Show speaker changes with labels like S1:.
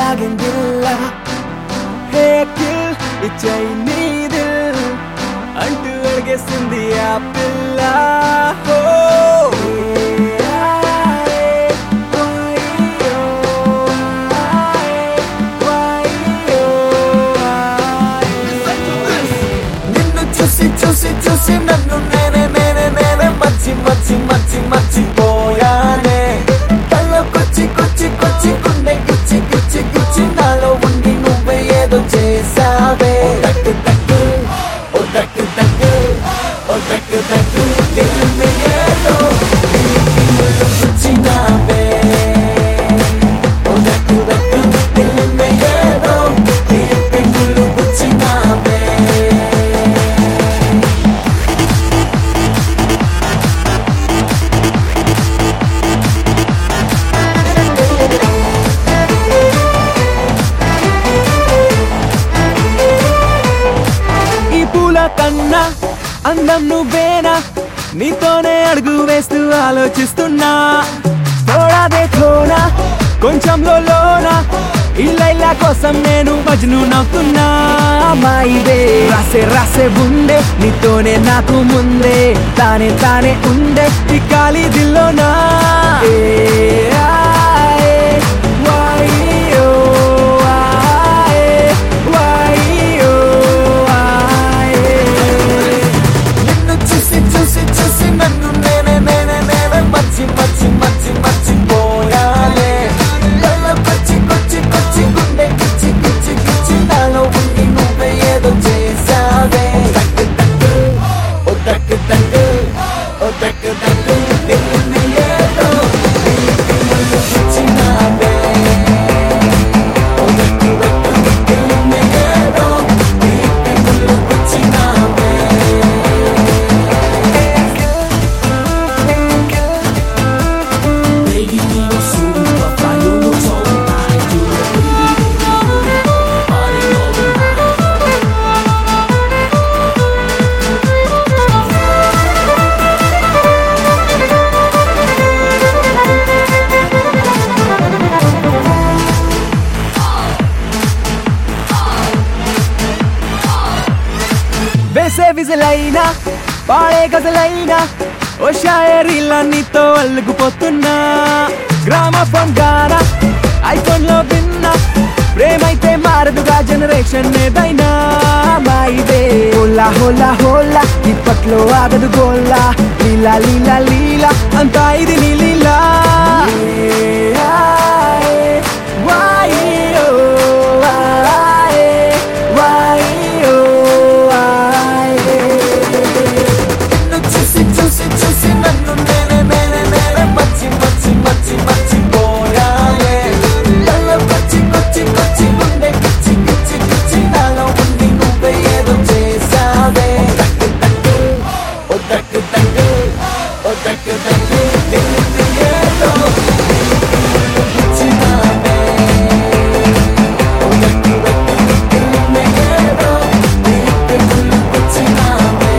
S1: లాగిందిల్ల హే kill ఇచ్చై నీదిల్ అంటూ అడిగేసింది ఆ పిల్ల హో నిన్ను చూసి చూసి చూసి నన్ను నేనే నేనే నేనే మర్చి మర్చి మర్చి మర్చిపోయానే కళ్ళకొచ్చి కొచ్చి కొచ్చి గుండె గుచ్చి గుచ్చి గుచ్చి నాలో ఉండి నువ్వే ఏదో చేసావే దక్కు దక్కు ఓ దక్కు దక్కు ఓ దక్కు దక్కు నిన్ను ఏదో గుచ్చినావే ఓ దక్కు దక్కు నిన్ను ఏదో పెంగులు గుచ్చినావే ఈ పూల కన్నా అందం నువ్వేనా నీతోనే అడుగు వేస్తూ ఆలోచిస్తున్నా తోడా దేఖోనా కొంచెంలో లోనా ఇళ్ళ కోసం నేను మజ్ను నవ్వుతున్నా మాయిదే రాసే రాసే ఉండే నీతోనే నాకు ముందే తానే తానే ఉండే ఈ గాలి దిల్లోనా ఏ ఆయే, వాయియో, ఆయే, వాయియో, ఆయే. నిన్ను చూసి చూసి చూసి నన్ను నేనే నేనే నేనే మర్చి మర్చి మర్చి మర్చిపోయాలే కళ్ళకొచ్చి కొచ్చి కొచ్చి గుండె గిచ్చి గిచ్చి గిచ్చి నాలో ఉండి నువ్వే ఏదో చేసావే దక్కు దక్కు ఓ దక్కు దక్కు ఓ దక్కు దక్కు నిన్ను ఏదో గుచ్చినావే ఓ దక్కు దక్కు నిన్ను ఏదో గుచ్చినావే
S2: Baby, io sono un pappaio, non so mai tu Party all night
S1: వేసే విజలైనా పాడే గజలైనా ఓ షాయరీలా నీతో అల్లుకుపోతున్నా గ్రామఫోన్ గానా ఐఫోన్ లో విన్నా ప్రేమైతే మారదుగా జనరేషన్ ఏదైనా మాయిదే హోలా హోలా హోలా ఇప్పట్లో ఆగదు గోల్లా లీలా లీలా లీలా అంతా ఇది నీ లీలా వాయో వాయే వాయో వాయే నిన్ను చూసి చూసి చూసి నన్ను నేనే నేనే నేనే మర్చి మర్చి మర్చి మర్చిపోయాలే కళ్ళకొచ్చి కొచ్చి కొచ్చి గుండె గిచ్చి గిచ్చి గిచ్చి నాలో ఉండి నువ్వే ఏదో చేసావే దక్కు దక్కు ఓ దక్కు దక్కు ఓ దక్కు దక్కు నిన్ను ఏదో గుచ్చినావే ఓ దక్కు దక్కు నిన్ను ఏదో పెంగులు గుచ్చినావే